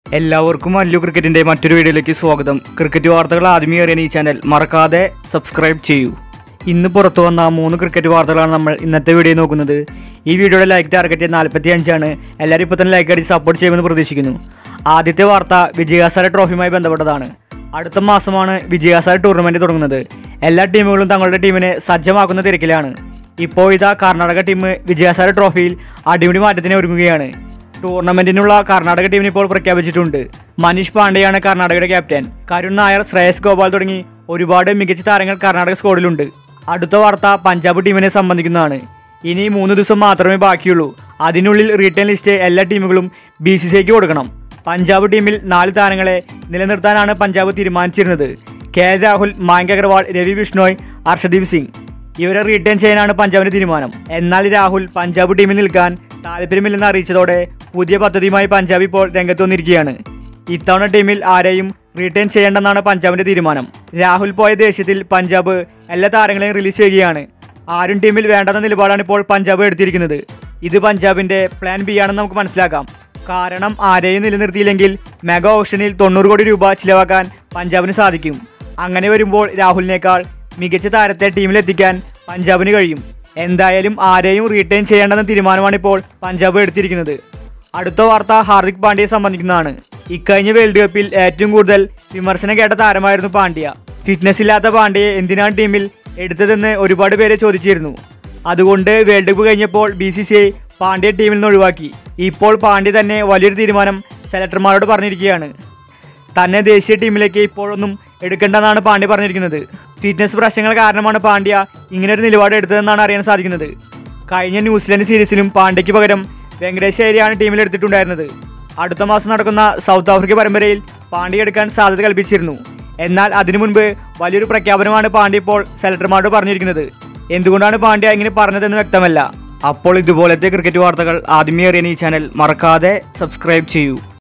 എല്ലാവർക്കും അല്ലു ക്രിക്കറ്റിന്റെ മറ്റൊരു വീഡിയോയിലേക്ക് സ്വാഗതം ക്രിക്കറ്റ് വാർത്തകൾ ആദ്യമേ അറിയാൻ ഈ ചാനൽ മറക്കാതെ സബ്സ്ക്രൈബ് ചെയ്യൂ ഇന്ന് പുറത്തു വന്ന മൂന്ന് ക്രിക്കറ്റ് വാർത്തകളാണ് നമ്മൾ ഇന്നത്തെ വീഡിയോ നോക്കുന്നത് ഈ വീഡിയോയുടെ ലൈക്ക് ടാർഗറ്റ് നാൽപ്പത്തി അഞ്ചാണ് എല്ലാവരും ഇപ്പോൾ തന്നെ ലൈക്ക് അടിച്ച് സപ്പോർട്ട് ചെയ്യുമെന്ന് പ്രതീക്ഷിക്കുന്നു ആദ്യത്തെ വാർത്ത വിജയഹാസാര ട്രോഫിയുമായി ബന്ധപ്പെട്ടതാണ് അടുത്ത മാസമാണ് വിജയഹാസാര ടൂർണമെന്റ് തുടങ്ങുന്നത് എല്ലാ ടീമുകളും തങ്ങളുടെ ടീമിനെ സജ്ജമാക്കുന്ന തിരക്കിലാണ് ഇപ്പോൾ ഇതാ കർണാടക ടീം വിജയഹാസാര ട്രോഫിയിൽ അടിമുടി മാറ്റത്തിന് ഒരുങ്ങുകയാണ് ടൂർണമെന്റിനുള്ള കർണാടക ടീമിനെ ഇപ്പോൾ പ്രഖ്യാപിച്ചിട്ടുണ്ട് മനീഷ് പാണ്ഡെയാണ് കർണാടകയുടെ ക്യാപ്റ്റൻ കരുൺ നായർ ശ്രേയസ് ഗോപാൽ തുടങ്ങി ഒരുപാട് മികച്ച താരങ്ങൾ കർണാടക സ്ക്വാഡിലുണ്ട് അടുത്ത വാർത്ത പഞ്ചാബ് ടീമിനെ സംബന്ധിക്കുന്നതാണ് ഇനി മൂന്ന് ദിവസം മാത്രമേ ബാക്കിയുള്ളൂ അതിനുള്ളിൽ റീറ്റെയിൽ ലിസ്റ്റ് എല്ലാ ടീമുകളും ബി സി സിക്ക് കൊടുക്കണം പഞ്ചാബ് ടീമിൽ നാല് താരങ്ങളെ നിലനിർത്താനാണ് പഞ്ചാബ് തീരുമാനിച്ചിരുന്നത് കെ എൽ രാഹുൽ മാങ്ക് അഗർവാൾ രവി ബിഷ്ണോയ് ഹർഷദീപ് സിംഗ് ഇവരെ റീറ്റെയിൻ ചെയ്യാനാണ് പഞ്ചാബിന്റെ തീരുമാനം എന്നാൽ രാഹുൽ പഞ്ചാബ് ടീമിൽ നിൽക്കാൻ താല്പര്യമില്ലെന്ന് അറിയിച്ചതോടെ പുതിയ പദ്ധതിയുമായി പഞ്ചാബ് ഇപ്പോൾ രംഗത്ത് വന്നിരിക്കുകയാണ് ഇത്തവണ ടീമിൽ ആരെയും റീറ്റെയിൻ ചെയ്യേണ്ടെന്നാണ് പഞ്ചാബിന്റെ തീരുമാനം രാഹുൽ പോയ ദേഷ്യത്തിൽ പഞ്ചാബ് എല്ലാ താരങ്ങളെയും റിലീസ് ചെയ്യുകയാണ് ആരും ടീമിൽ വേണ്ടെന്ന നിലപാടാണ് ഇപ്പോൾ പഞ്ചാബ് എടുത്തിരിക്കുന്നത് ഇത് പഞ്ചാബിന്റെ പ്ലാൻ ബി ആണെന്ന് നമുക്ക് മനസ്സിലാക്കാം കാരണം ആരെയും നിലനിർത്തിയില്ലെങ്കിൽ മെഗാ ഓപ്ഷനിൽ തൊണ്ണൂറ് കോടി രൂപ ചിലവാക്കാൻ പഞ്ചാബിന് സാധിക്കും അങ്ങനെ വരുമ്പോൾ രാഹുലിനേക്കാൾ മികച്ച താരത്തെ ടീമിലെത്തിക്കാൻ പഞ്ചാബിന് കഴിയും എന്തായാലും ആരെയും റീറ്റെയിൻ ചെയ്യേണ്ടെന്ന തീരുമാനമാണ് ഇപ്പോൾ പഞ്ചാബ് എടുത്തിരിക്കുന്നത് അടുത്ത വാർത്ത ഹാർദിക് പാണ്ഡ്യയെ സംബന്ധിക്കുന്നതാണ് ഇക്കഴിഞ്ഞ വേൾഡ് കപ്പിൽ ഏറ്റവും കൂടുതൽ വിമർശനം കേട്ട താരമായിരുന്നു പാണ്ഡ്യ ഫിറ്റ്നസ് ഇല്ലാത്ത പാണ്ഡ്യയെ എന്തിനാണ് ടീമിൽ എടുത്തതെന്ന് ഒരുപാട് പേരെ ചോദിച്ചിരുന്നു അതുകൊണ്ട് വേൾഡ് കപ്പ് കഴിഞ്ഞപ്പോൾ B C C I Pandya ടീമിൽ നിന്ന് ഒഴിവാക്കി ഇപ്പോൾ പാണ്ഡ്യ തന്നെ വലിയൊരു തീരുമാനം സെലക്ടർമാരോട് പറഞ്ഞിരിക്കുകയാണ് തന്നെ ദേശീയ ടീമിലേക്ക് ഇപ്പോഴൊന്നും എടുക്കേണ്ടെന്നാണ് പാണ്ഡ്യ പറഞ്ഞിരിക്കുന്നത് ഫിറ്റ്നസ് പ്രശ്നങ്ങൾ കാരണമാണ് പാണ്ഡ്യ ഇങ്ങനെ ഒരു നിലപാട് എടുത്തതെന്നാണ് അറിയാൻ സാധിക്കുന്നത് കഴിഞ്ഞ ന്യൂസിലൻഡ് സീരീസിലും പാണ്ഡ്യയ്ക്ക് പകരം വെങ്കടേഷ് അയ്യരെയാണ് ടീമിൽ എടുത്തിട്ടുണ്ടായിരുന്നത് അടുത്ത മാസം നടക്കുന്ന സൗത്ത് ആഫ്രിക്ക പരമ്പരയിൽ പാണ്ഡ്യ എടുക്കാൻ സാധ്യത കൽപ്പിച്ചിരുന്നു എന്നാൽ അതിനു മുൻപ് വലിയൊരു പ്രഖ്യാപനമാണ് പാണ്ഡ്യ ഇപ്പോൾ സെലക്ടർമാരോട് പറഞ്ഞിരിക്കുന്നത് എന്തുകൊണ്ടാണ് പാണ്ഡ്യ ഇങ്ങനെ പറഞ്ഞതെന്ന് വ്യക്തമല്ല അപ്പോൾ ഇതുപോലത്തെ ക്രിക്കറ്റ് വാർത്തകൾ ആദ്യമേ അറിയാൻ ഈ ചാനൽ മറക്കാതെ സബ്സ്ക്രൈബ് ചെയ്യൂ